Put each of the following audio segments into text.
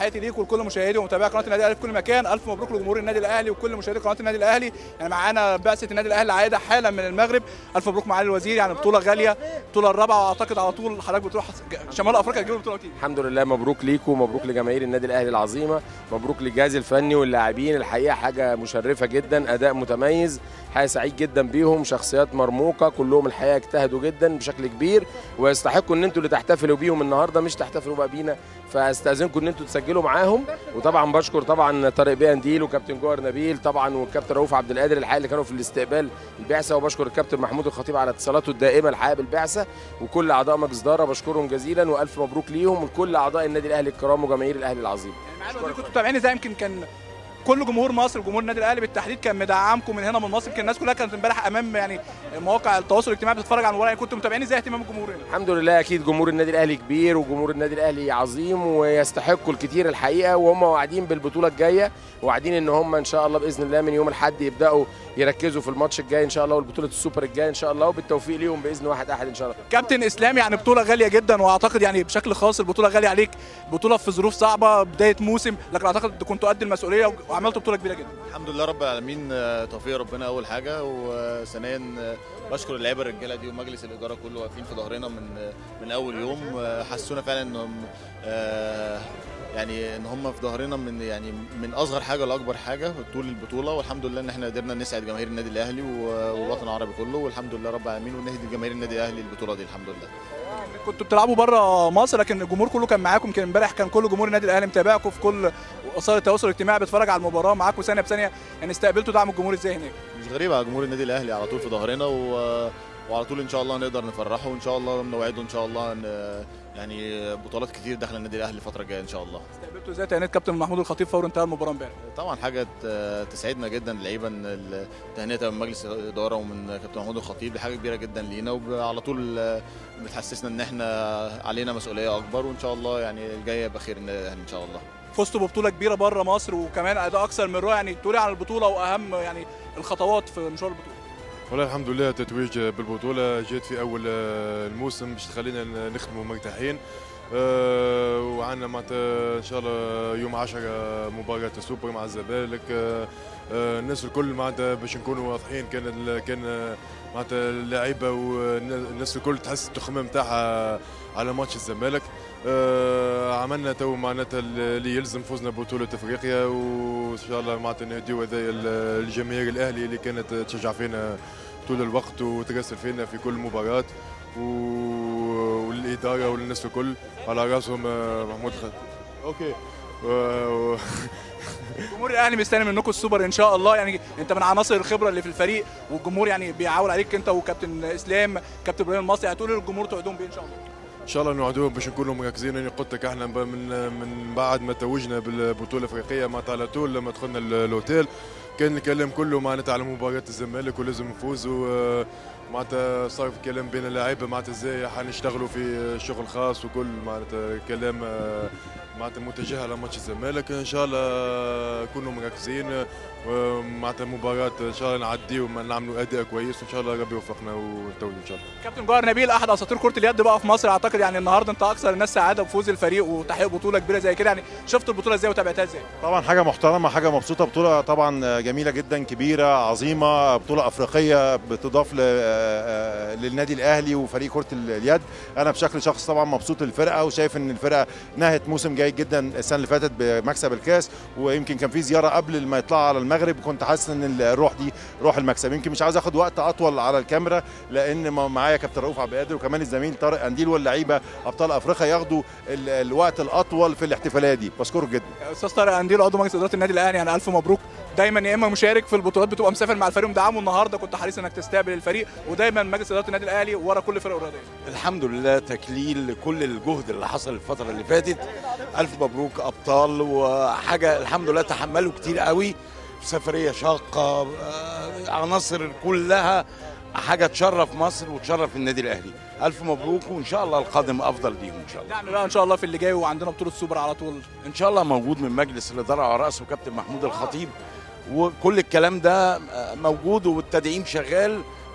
تحياتي ليك ولكل مشاهدي ومتابعي قناه النادي الاهلي في كل مكان الف مبروك لجمهور النادي الاهلي وكل مشاهدي قناه النادي الاهلي يعني معانا بعثه النادي الاهلي عايده حالا من المغرب الف مبروك معالي الوزير يعني بطوله غاليه البطوله الرابعه واعتقد على طول حضرتك بتروح شمال افريقيا تجيب البطوله كتير الحمد لله مبروك ليكم مبروك لجماهير النادي الاهلي العظيمه مبروك للجهاز الفني واللاعبين الحقيقه حاجه مشرفه جدا اداء متميز حقيقه سعيد جدا بيهم شخصيات مرموقه كلهم الحقيقه اجتهدوا جدا بشكل كبير ويستحقوا ان انتوا اللي تحتفلوا بيهم النهارده مش تحتفلوا بقى بينا فاستاذنكم ان انتوا تسجلوا معاهم وطبعا بشكر طبعا طارق بيه انديل وكابتن جوهر نبيل طبعا والكابتن رؤوف عبد القادر الحقيقه اللي كانوا في الاستقبال البعثه وبشكر الكابتن محمود الخطيب على اتصالاته الدائمه الحقيقه بالبعثه وكل اعضاء مجلس اداره بشكرهم جزيلا والف مبروك ليهم ولكل اعضاء النادي الاهلي الكرام وجماهير الاهلي العظيم يعني معالي الوزير كنتوا متابعين ازاي يمكن كان كل جمهور مصر وجمهور النادي الاهلي بالتحديد كان مدعمكم من هنا من مصر يمكن الناس كلها كانت امبارح امام يعني مواقع التواصل الاجتماعي بتتفرج على المباراه يعني كنتوا متابعين ازاي اهتمام الجمهور هنا الحمد لله اكيد جمهور النادي الاهلي كبير وجمهور النادي الاهلي عظيم ويستحقوا الكتير الحقيقه وهم واعدين بالبطوله الجايه واعدين ان هم ان شاء الله باذن الله من يوم الاحد يبداوا يركزوا في الماتش الجاي ان شاء الله والبطوله السوبر الجاي ان شاء الله وبالتوفيق ليهم باذن واحد احد ان شاء الله كابتن اسلام يعني بطوله غاليه جدا واعتقد يعني بشكل خاص البطوله غاليه عليك بطوله في ظروف صعبه بدايه موسم لكن اعتقد كنتوا قد المسؤوليه وعملتوا بطوله كبيره جدا الحمد لله رب العالمين آه، توفيق ربنا اول حاجه وثانيا آه، بشكر اللعيبه الرجاله دي ومجلس الاداره كله واقفين في ظهرنا من آه، من اول يوم آه، حسونا فعلا انهم آه، يعني ان هم في ظهرنا من يعني من اصغر حاجه لاكبر حاجه طول البطوله والحمد لله ان احنا قدرنا نسعد جماهير النادي الاهلي والوطن العربي كله والحمد لله رب العالمين ونهدي جماهير النادي الاهلي البطوله دي الحمد لله كنتوا بتلعبوا بره مصر لكن الجمهور كله كان معاكم كان امبارح كان كل جمهور النادي الاهلي متابعكم في كل وسائل التواصل الاجتماعي بيتفرج على المباراه معاكم ثانيه بثانيه يعني استقبلتوا دعم الجمهور ازاي هناك مش غريب على جمهور النادي الاهلي على طول في ظهرنا و... وعلى طول ان شاء الله نقدر نفرحه وان شاء الله نوعده ان شاء الله ان يعني بطولات كتير داخله النادي الاهلي الفتره الجايه ان شاء الله استقبلتوا ازاي تهنئه كابتن محمود الخطيب فور انتهاء المباراه امبارح طبعا حاجه ت- تسعدنا جدا اللعيبه ان ال- تهنئه من مجلس الاداره ومن كابتن محمود الخطيب دي حاجه كبيره جدا لينا وعلى طول آه، بتحسسنا ان احنا علينا مسؤوليه اكبر وان شاء الله يعني الجايه يبقى خير النادي الاهلي ان شاء الله فزتوا ببطوله كبيره بره مصر وكمان اداء اكثر من رائع يعني تقولي عن البطوله واهم يعني الخطوات في مشوار البطوله والله الحمد لله تتويج بالبطولة جيت في أول آه، الموسم باش تخلينا ن- نخدموا مرتاحين آه، وعندنا معناتها إن شاء الله يوم 10 مباراة السوبر مع الزمالك آه، آه، الناس الكل معناتها باش نكونوا واضحين كان ال- كان آه، معناتها اللعيبة والناس الكل تحس التخمام نتاعها على ماتش الزمالك آه، عملنا تو معناتها اللي يلزم فوزنا ببطولة افريقيا وان شاء الله معناتها نهديو هذايا الجماهير الاهلي اللي كانت تشجع فينا طول الوقت وترسل فينا في كل مباراة و- والإدارة والناس الكل على راسهم آه، محمود خالد اوكي و- و- الجمهور الاهلي مستني منكم السوبر ان شاء الله يعني انت من عناصر الخبره اللي في الفريق والجمهور يعني بيعول عليك انت وكابتن اسلام كابتن ابراهيم المصري هتقول للجمهور توعدهم بيه ان شاء الله ان شاء الله نوعدوهم باش نكونوا مركزين يعني قلت لك احنا ب- من من بعد ما توجنا بالبطوله الافريقيه معناتها على طول لما دخلنا ال- الاوتيل كان الكلام كله معناتها على مباراه الزمالك ولازم نفوزوا آه، معناتها صار في كلام بين اللعيبه معناتها ازاي حنشتغلوا في شغل خاص وكل معناتها كلام آه، معناتها متجه على ماتش الزمالك ان شاء الله نكونوا مركزين آه، معناتها مباراه ان شاء الله نعديو نعملوا اداء كويس وان شاء الله ربي يوفقنا ونتوج ان شاء الله كابتن جوهر نبيل احد اساطير كره اليد بقى في مصر اعتقد يعني النهارده انت اكثر الناس سعاده بفوز الفريق وتحقيق بطوله كبيره زي كده يعني شفت البطوله ازاي وتابعتها ازاي طبعا حاجه محترمه حاجه مبسوطه بطوله طبعا جميله جدا كبيره عظيمه بطوله افريقيه بتضاف ل- آه، للنادي الاهلي وفريق كره اليد انا بشكل شخص طبعا مبسوط للفرقه وشايف ان الفرقه نهت موسم جيد جدا السنه اللي فاتت بمكسب الكاس ويمكن كان في زياره قبل ما يطلعوا على المغرب كنت حاسس ان الروح دي روح المكسب يمكن مش عايز اخد وقت اطول على الكاميرا لان ما- معايا كابتن رؤوف عبد القادر وكمان الزميل طارق انديل واللعيبه ابطال افريقيا ياخدوا ال- الوقت الاطول في الاحتفاليه دي بشكره جدا استاذ طارق انديل عضو مجلس اداره النادي الاهلي يعني الف مبروك دايما يا اما مشارك في البطولات بتبقى مسافر مع الفريق ومدعمه النهارده كنت حريص انك تستقبل الفريق ودايما مجلس اداره النادي الاهلي ورا كل فرقه رياضيه الحمد لله تكليل لكل الجهد اللي حصل الفترة اللي فاتت ألف مبروك أبطال وحاجة الحمد لله تحملوا كتير قوي سفرية شاقة آه، عناصر كلها حاجة تشرف مصر وتشرف النادي الأهلي ألف مبروك وإن شاء الله القادم أفضل ليهم إن شاء الله دعم بقى ان شاء الله في اللي جاي وعندنا بطوله سوبر على طول إن شاء الله موجود من مجلس الإدارة على رأسه كابتن محمود الخطيب وكل الكلام ده آه، موجود والتدعيم شغال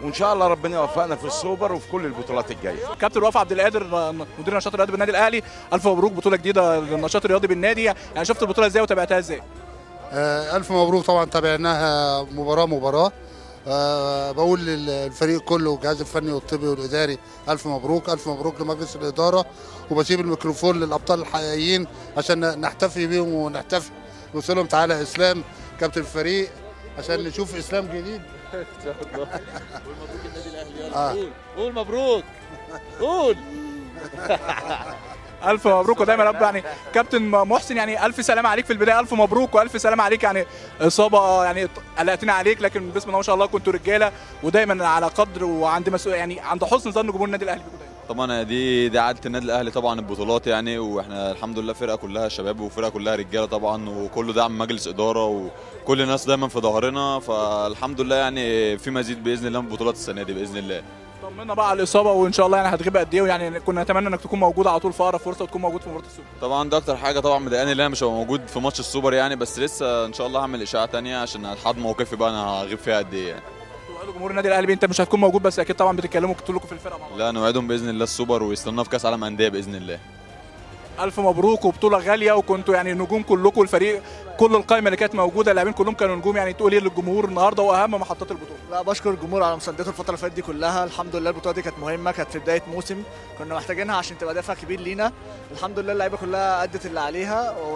وان شاء الله ربنا يوفقنا في السوبر وفي كل البطولات الجايه كابتن وفاء عبد القادر مدير النشاط الرياضي بالنادي الاهلي الف مبروك بطوله جديده للنشاط الرياضي بالنادي يعني شفت البطوله ازاي وتابعتها ازاي آه، ألف مبروك طبعا تابعناها مباراة مباراة أه بقول للفريق كله والجهاز الفني والطبي والإداري ألف مبروك ألف مبروك لمجلس الإدارة وبسيب الميكروفون للأبطال الحقيقيين عشان نحتفي بيهم ونحتفي نوصلهم تعالى إسلام كابتن الفريق عشان نشوف إسلام جديد آه. قول مبروك قول الف مبروك ودايما يا رب يعني كابتن محسن يعني الف سلامه عليك في البدايه الف مبروك والف سلامه عليك يعني اصابه يعني قلقتنا عليك لكن بسم الله ما شاء الله كنتوا رجاله ودايما على قدر وعند مسؤول يعني عند حسن ظن جمهور النادي الاهلي بيكم دايما طبعا دي دي عاده النادي الاهلي طبعا البطولات يعني واحنا الحمد لله فرقه كلها شباب وفرقه كلها رجاله طبعا وكله دعم مجلس اداره وكل الناس دايما في ظهرنا فالحمد لله يعني في مزيد باذن الله من بطولات السنه دي باذن الله طمنا بقى على الاصابه وان شاء الله يعني هتغيب قد ايه يعني كنا نتمنى انك تكون موجود على طول في اقرب فرصه وتكون موجود في مباراه السوبر طبعا ده اكتر حاجه طبعا مضايقاني ان انا مش هبقى موجود في ماتش السوبر يعني بس لسه ان شاء الله هعمل اشاعه تانية عشان اتحدد موقفي بقى انا هغيب فيها قد ايه يعني قالوا جمهور النادي الاهلي انت مش هتكون موجود بس اكيد طبعا بتتكلموا كلكم في الفرقه مع بعض لا نوعدهم باذن الله السوبر ويستنونا في كاس عالم انديه باذن الله الف مبروك وبطوله غاليه وكنتوا يعني نجوم كلكم الفريق كل القائمه اللي كانت موجوده اللاعبين كلهم كانوا نجوم يعني تقول ايه للجمهور النهارده واهم محطات البطوله لا بشكر الجمهور على مساندته الفتره اللي فاتت دي كلها الحمد لله البطوله دي كانت مهمه كانت في بدايه موسم كنا محتاجينها عشان تبقى دافع كبير لينا الحمد لله اللعيبه كلها ادت اللي عليها و...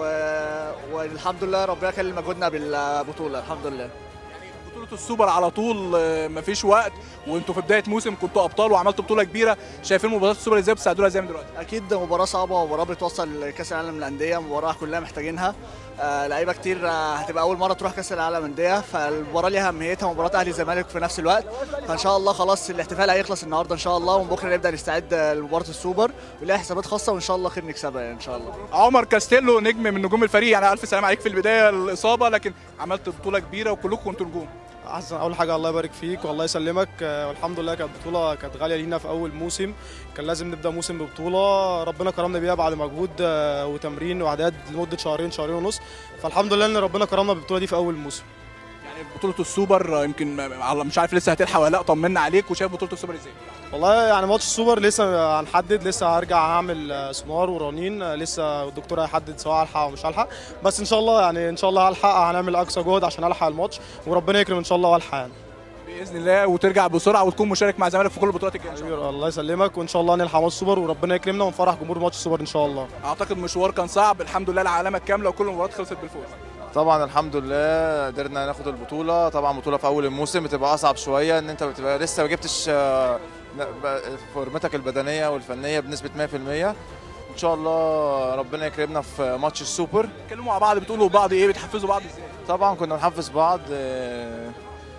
والحمد لله ربنا كان مجهودنا بالبطوله الحمد لله بطولة السوبر على طول آه، مفيش وقت وانتوا في بداية موسم كنتوا ابطال وعملتوا بطولة كبيرة شايفين مباريات السوبر ازاي بتساعدونا ازاي من دلوقتي؟ اكيد مباراه صعبه ومباراه بتوصل لكاس العالم للانديه مباراه كلنا محتاجينها آه لعيبه كتير آه هتبقى اول مره تروح كاس العالم للانديه فالمباراه ليها اهميتها مباراه اهلي الزمالك في نفس الوقت فان شاء الله خلاص الاحتفال هيخلص النهارده ان شاء الله ومن بكره نبدا نستعد لمباراه السوبر وليها حسابات خاصه وان شاء الله خير نكسبها يعني ان شاء الله عمر كاستيلو نجم من نجوم الفريق يعني الف سلام عليك في البداية الاصابة لكن عملت بطولة كبيرة وكلكم كنتوا نجوم احسن اول حاجه الله يبارك فيك والله يسلمك آه، والحمد لله كانت بطوله كانت غاليه لينا في اول موسم كان لازم نبدا موسم ببطوله ربنا كرمنا بيها بعد مجهود آه، وتمرين واعداد لمده شهرين شهرين ونص فالحمد لله ان ربنا كرمنا بالبطوله دي في اول موسم يعني بطولة السوبر آه، يمكن م- على- مش عارف لسه هتلحق ولا لا طمنا عليك وشايف بطولة السوبر ازاي؟ والله يعني ماتش السوبر لسه هنحدد لسه هرجع هعمل آه، سونار ورنين آه، لسه الدكتور هيحدد سواء هلحق او مش هلحق بس ان شاء الله يعني ان شاء الله هلحق هنعمل اقصى جهد عشان الحق الماتش وربنا يكرم ان شاء الله والحق يعني باذن الله وترجع بسرعة وتكون مشارك مع الزمالك في كل البطولات الجاية إن شاء الله. حبيبي الله يسلمك وان شاء الله نلحق ماتش السوبر وربنا يكرمنا ونفرح جمهور ماتش السوبر ان شاء الله اعتقد مشوار كان صعب الحمد لله العلامة الكاملة وكل المباريات خلصت بالفوز طبعا الحمد لله قدرنا ناخد البطوله طبعا بطوله في اول الموسم بتبقى اصعب شويه ان انت بتبقى لسه ما جبتش آه، لا، ب- فورمتك البدنيه والفنيه بنسبه 100% ان شاء الله ربنا يكرمنا في ماتش السوبر بتتكلموا مع بعض بتقولوا لبعض ايه بتحفزوا بعض ازاي؟ طبعا كنا بنحفز بعض آه،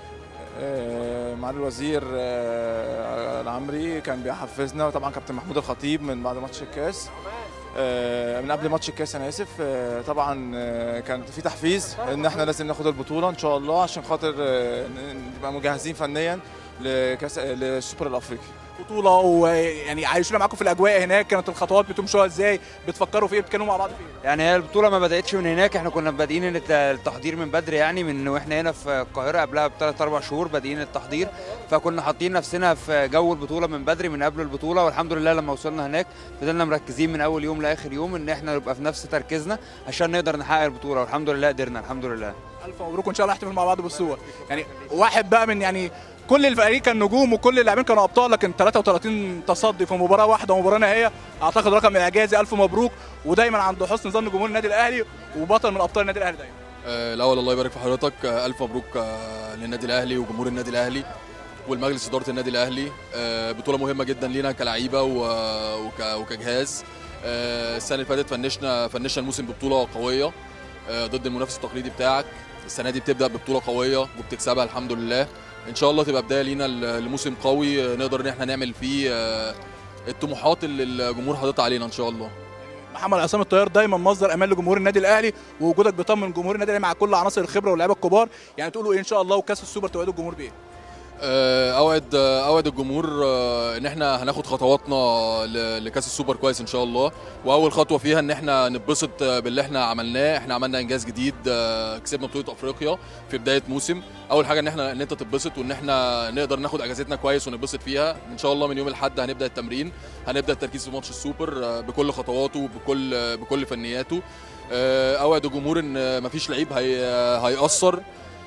آه، معالي الوزير آه، العمري كان بيحفزنا وطبعا كابتن محمود الخطيب من بعد ماتش الكاس آه، من قبل ماتش الكاس انا اسف آه، طبعا آه، كان في تحفيز ان احنا لازم ناخد البطوله ان شاء الله عشان خاطر آه، نبقى مجهزين فنيا لكاس للسوبر الافريقي بطولة ويعني عايشونا معاكم في الاجواء هناك كانت الخطوات بتمشوها ازاي؟ بتفكروا في ايه؟ بتتكلموا مع بعض في ايه؟ يعني هي البطولة ما بدأتش من هناك احنا كنا بادئين الت- التحضير من بدري يعني من واحنا هنا في القاهرة قبلها بثلاث أربع شهور بادئين التحضير فكنا حاطين نفسنا في جو البطولة من بدري من قبل البطولة والحمد لله لما وصلنا هناك فضلنا مركزين من أول يوم لآخر يوم إن احنا نبقى في نفس تركيزنا عشان نقدر نحقق البطولة والحمد لله قدرنا الحمد لله الف مبروك وان شاء الله نحتفل مع بعض بالصور يعني واحد بقى من يعني كل الفريق كان نجوم وكل اللاعبين كانوا ابطال لكن 33 تصدي في مباراه واحده ومباراه نهائيه اعتقد رقم اعجازي الف مبروك ودايما عند حسن ظن جمهور النادي الاهلي وبطل من ابطال النادي الاهلي دايما آه، الاول الله يبارك في حضرتك آه، الف مبروك آه، للنادي الاهلي وجمهور النادي الاهلي والمجلس اداره النادي الاهلي آه، بطوله مهمه جدا لينا كلعيبه و- وك- وكجهاز آه، السنه اللي فاتت فنشنا فنشنا الموسم ببطوله قويه آه، ضد المنافس التقليدي بتاعك السنه دي بتبدا ببطوله قويه وبتكسبها الحمد لله ان شاء الله تبقى بدايه لينا ل- لموسم قوي آه، نقدر ان احنا نعمل فيه آه، الطموحات اللي الجمهور حاططها علينا ان شاء الله محمد عصام الطيار دايما مصدر امان لجمهور النادي الاهلي ووجودك بيطمن جمهور النادي الاهلي مع كل عناصر الخبره واللعيبه الكبار يعني تقولوا ايه ان شاء الله وكاس السوبر توعدوا الجمهور بايه؟ آه، اوعد آه، اوعد الجمهور آه، ان احنا هناخد خطواتنا ل- لكاس السوبر كويس ان شاء الله واول خطوه فيها ان احنا نتبسط آه، باللي احنا عملناه احنا عملنا انجاز جديد آه، كسبنا بطوله افريقيا في بدايه موسم اول حاجه ان احنا ان انت تتبسط وان احنا نقدر ناخد اجازتنا كويس ونتبسط فيها ان شاء الله من يوم الاحد هنبدا التمرين هنبدا التركيز في ماتش السوبر آه، بكل خطواته بكل آه، بكل فنياته آه، اوعد الجمهور ان آه، مفيش لعيب هي هيأثر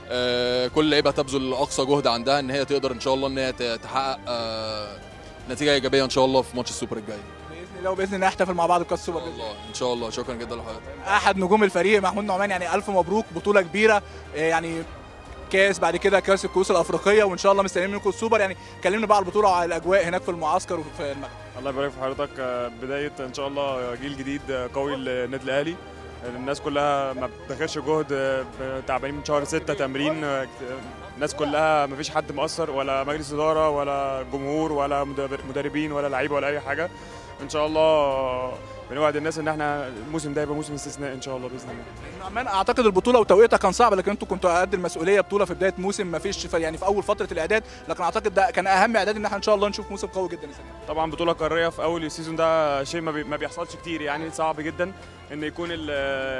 آه، كل لعيبه هتبذل اقصى جهد عندها ان هي تقدر ان شاء الله ان هي ت- تحقق آه، نتيجه ايجابيه ان شاء الله في ماتش السوبر الجاي باذن الله وباذن الله نحتفل مع بعض بكاس السوبر باذن الله ان شاء الله شكرا جدا لحضرتك احد نجوم الفريق محمود نعمان يعني الف مبروك بطوله كبيره آه، يعني كاس بعد كده كاس الكؤوس الافريقيه وان شاء الله مستنيين منكم السوبر يعني كلمنا بقى على البطوله وعلى الاجواء هناك في المعسكر وفي المغرب الله يبارك في حضرتك آه، بداية إن شاء الله جيل جديد آه، قوي للنادي الأهلي الناس كلها ما بتاخدش جهد آه، تعبانين من شهر ستة تمرين آه، كت- الناس كلها ما فيش حد مقصر ولا مجلس إدارة ولا جمهور ولا مدرب- مدربين ولا لعيبة ولا أي حاجة إن شاء الله بنوعد الناس إن إحنا الموسم ده يبقى موسم استثنائي إن شاء الله بإذن الله نعمان اعتقد البطوله وتوقيتها كان صعب لكن انتوا كنتوا قد المسؤوليه بطوله في بدايه موسم ما فيش يعني في اول فتره الاعداد لكن اعتقد ده كان اهم اعداد ان احنا ان شاء الله نشوف موسم قوي جدا السنه دي. طبعا بطوله قاريه في اول السيزون ده شيء ما, بي ما بيحصلش كتير يعني صعب جدا ان يكون ال-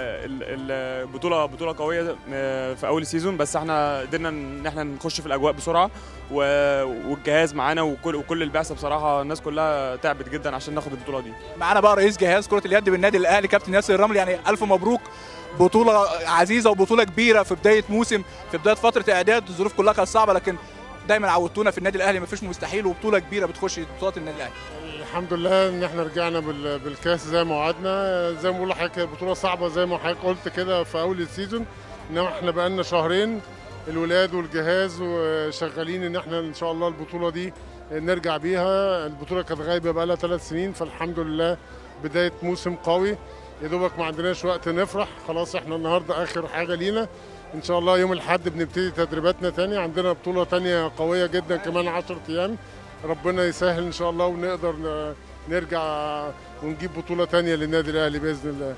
ال- البطوله بطوله قويه آه، في اول السيزون بس احنا قدرنا ان احنا نخش في الاجواء بسرعه و- والجهاز معانا وكل وكل البعثه بصراحه الناس كلها تعبت جدا عشان ناخد البطوله دي معانا بقى رئيس جهاز كره اليد بالنادي الاهلي كابتن ياسر الرمل يعني الف مبروك بطوله عزيزه وبطوله كبيره في بدايه موسم في بدايه فتره اعداد الظروف كلها كانت صعبه لكن دايما عودتونا في النادي الاهلي مفيش مستحيل وبطوله كبيره بتخش بطولات النادي الاهلي الحمد لله ان احنا رجعنا بال- بالكاس زي ما وعدنا زي ما بقول لحضرتك البطوله صعبه زي ما حضرتك قلت كده في اول السيزون انما احنا بقالنا شهرين الولاد والجهاز وشغالين ان احنا ان شاء الله البطوله دي نرجع بيها البطوله كانت غايبه بقالها ثلاث سنين فالحمد لله بدايه موسم قوي يا دوبك ما عندناش وقت نفرح خلاص احنا النهارده اخر حاجه لينا ان شاء الله يوم الاحد بنبتدي تدريباتنا تاني عندنا بطوله تانية قويه جدا كمان 10 ايام ربنا يسهل ان شاء الله ونقدر ن- نرجع ونجيب بطوله تانية للنادي الاهلي باذن الله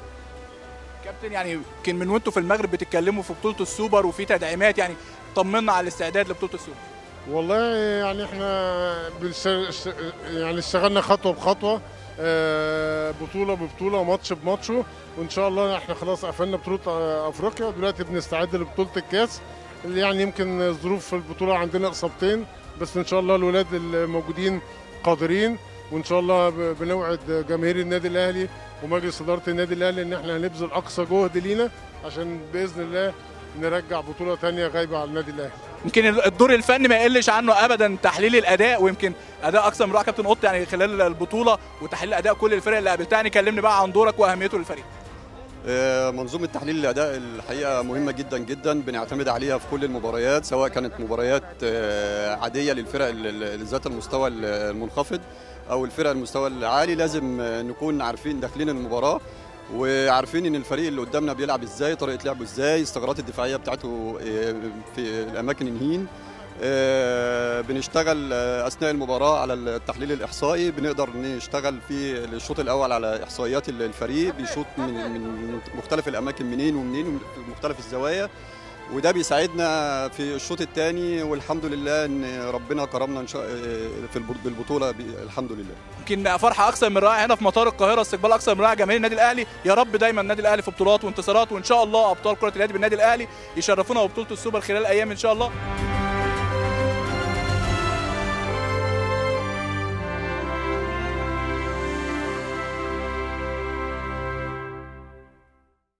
كابتن يعني يمكن من وانتوا في المغرب بتتكلموا في بطوله السوبر وفي تدعيمات يعني طمنا على الاستعداد لبطوله السوبر والله يعني احنا بنش... ش- يعني اشتغلنا خطوه بخطوه آه، بطوله ببطوله وماتش بماتشه وان شاء الله احنا خلاص قفلنا بطوله آه، افريقيا دلوقتي بنستعد لبطوله الكاس اللي يعني يمكن الظروف في البطوله عندنا اصابتين بس ان شاء الله الولاد الموجودين قادرين وان شاء الله ب- بنوعد جماهير النادي الاهلي ومجلس اداره النادي الاهلي ان احنا هنبذل اقصى جهد لينا عشان باذن الله نرجع بطوله تانية غايبه على النادي الاهلي يمكن الدور الفني ما يقلش عنه ابدا تحليل الاداء ويمكن اداء اكثر من رائع كابتن قط يعني خلال البطوله وتحليل اداء كل الفرق اللي قابلتها يعني كلمني بقى عن دورك واهميته للفريق آه، منظومة تحليل الأداء الحقيقة مهمة جدا جدا بنعتمد عليها في كل المباريات سواء كانت مباريات آه، عادية للفرق ال- ال- ذات المستوى ال- المنخفض أو الفرق المستوى العالي لازم آه، نكون عارفين داخلين المباراة وعارفين ان الفريق اللي قدامنا بيلعب ازاي طريقه لعبه ازاي الثغرات الدفاعيه بتاعته آه، في الاماكن الهين آه، بنشتغل آه، اثناء المباراه على التحليل الاحصائي بنقدر نشتغل في الشوط الاول على احصائيات الفريق بيشوط من من مختلف الاماكن منين ومنين ومن مختلف الزوايا وده بيساعدنا في الشوط الثاني والحمد لله ان ربنا كرمنا ان شاء في الب- بالبطوله ب- الحمد لله يمكن فرحه اكثر من رائعه هنا في مطار القاهره استقبال اكثر من رائع جماهير النادي الاهلي يا رب دايما النادي الاهلي في بطولات وانتصارات وان شاء الله ابطال كره اليد بالنادي الاهلي يشرفونا ببطوله السوبر خلال ايام ان شاء الله